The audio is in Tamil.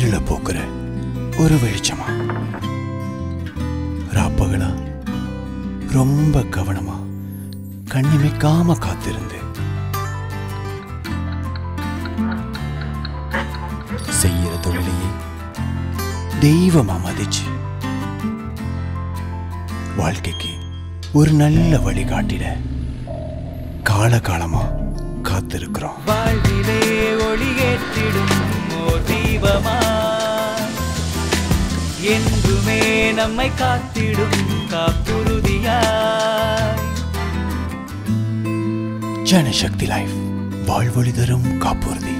இருள போக்குற ஒரு வெளிச்சமா ராப்பகலா ரொம்ப கவனமா கண்ணிமைக்காம காத்திருந்து செய்யற தொழிலையே தெய்வமா மதிச்சு வாழ்க்கைக்கு ஒரு நல்ல வழிகாட்டிட காலகாலமா காத்திருக்கிறோம் வாழ்விலே ஒளியேற்றிடும் ஓர் தீபமா என்றுமே நம்மை காத்திடும் காப்புறுதியாய் ஜனசக்தி லைஃப் வாழ்வொளி தரும் காப்புறுதி